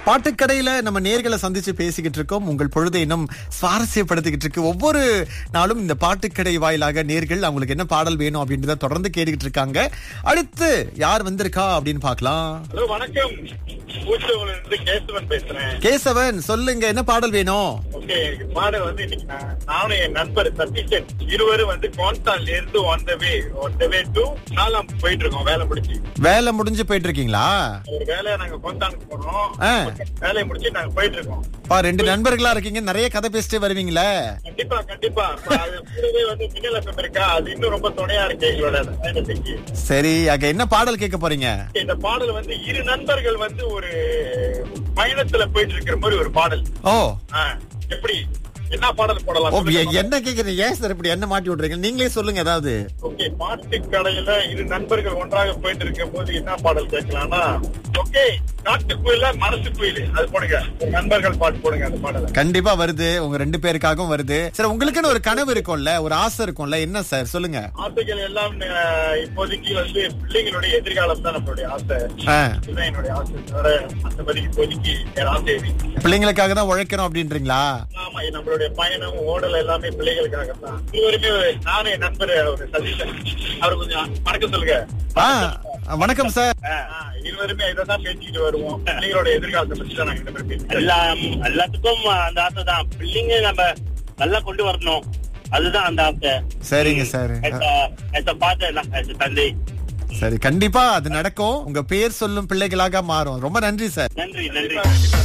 பாட்டுக்கடையில நம்ம நேர்களை சந்திச்சு பேசிக்கிட்டு இருக்கோம் உங்கள் பொழுதை இன்னும் சுவாரஸ்யப்படுத்திக்கிட்டு இருக்கு ஒவ்வொரு நாளும் இந்த பாட்டுக்கடை வாயிலாக நேர்கள் அவங்களுக்கு என்ன பாடல் வேணும் அப்படின்றத தொடர்ந்து கேட்டுக்கிட்டு இருக்காங்க அடுத்து யார் வந்திருக்கா அப்படின்னு பார்க்கலாம் ஹலோ வணக்கம் பூச்சவங்கள இருந்து கேசவன் பேசுறேன் கேசவன் சொல்லுங்க என்ன பாடல் வேணும் ஓகே எனக்கு பாடல் வந்து இன்னைக்கு நான் நானும் என் நண்பர் சதீஷன் இருவரும் வந்து கோன்சான்ல இருந்து on the way on the way to நாலாம் போயிட்டு இருக்கோம் வேலை முடிச்சு வேலை முடிஞ்சு போயிட்டு இருக்கீங்களா ஒரு வேலையை நாங்க கோன்சானுக்கு போறோம் ஆ. வேலையை முடிச்சு நாங்க போயிட்டு இருக்கோம் பா ரெண்டு நண்பர்களா இருக்கீங்க நிறைய கதை பேசிட்டே வருவீங்களே கண்டிப்பா கண்டிப்பா அப்ப அது கூடவே வந்து மின்னல் FM இருக்கா அது இன்னும் ரொம்ப துணையா இருக்கு எங்களோட பயணத்துக்கு சரி அங்க என்ன பாடல் கேட்க போறீங்க இந்த பாடல் வந்து இரு நண்பர்கள் வந்து ஒரு பயணத்துல போயிட்டு இருக்கிற மாதிரி ஒரு பாடல் ஓ ஆ, எப்படி என்ன பாடல் ஓ போடலாம் எ- சொல்லுங்க. என்ன கேக்குறீங்க ஏன் சார் இப்படி என்ன மாட்டி விடுறீங்க நீங்களே சொல்லுங்க ஏதாவது ஓகே பாட்டு கடையில இரு நண்பர்கள் ஒன்றாக போயிட்டு இருக்கும் போது என்ன பாடல் கேட்கலாம்னா ஓகே காட்டு குயில மனசு குயில் அது போடுங்க ஒரு நண்பர்கள் பாட்டு போடுங்க அந்த பாடலை கண்டிப்பா வருது உங்க ரெண்டு பேருக்காகவும் வருது சரி உங்களுக்குன்னு ஒரு கனவு இருக்கும்ல ஒரு ஆசை இருக்கும்ல என்ன சார் சொல்லுங்க ஆசைகள் எல்லாம் அஹ், இப்போதைக்கு வந்து பிள்ளைங்களுடைய எதிர்காலம் தான் நம்மளுடைய ஆசை ஆ, இதுதான் என்னுடைய ஆசை தவிர மற்றபடி இப்போதைக்கு வேற ஆசை எதுவும் இல்லை. பிள்ளைங்களுக்காக தான் உழைக்கிறோம் அப்படின்றீங்களா ஆமா நம்மளுடைய பயணம் ஓடல் எல்லாமே பிள்ளைகளுக்காக தான் இதுவரையுமே நானும் என் நண்பர் ஒரு சதீஷன் அவர் கொஞ்சம் வணக்கம் சொல்லுங்க ஆ வணக்கம் சார் ஆ, இருவருமே இதை தான் பேசிக்கிட்டு வருவோம் பிள்ளைகளோட எதிர்காலத்தை பத்தி தான் நாங்க ரெண்டு பேரும் பேசிக்கிட்டு எல்லாம் எல்லாத்துக்கும் அந்த ஆசை தான் பிள்ளைங்க நம்ம நல்லா கொண்டு வரணும் அதுதான் அந்த ஆசை சரிங்க சார் பார்த்து தந்தை சரி கண்டிப்பா அது நடக்கும் உங்க பேர் சொல்லும் பிள்ளைகளாக மாறும் ரொம்ப நன்றி சார் நன்றி நன்றி இருக்கோம்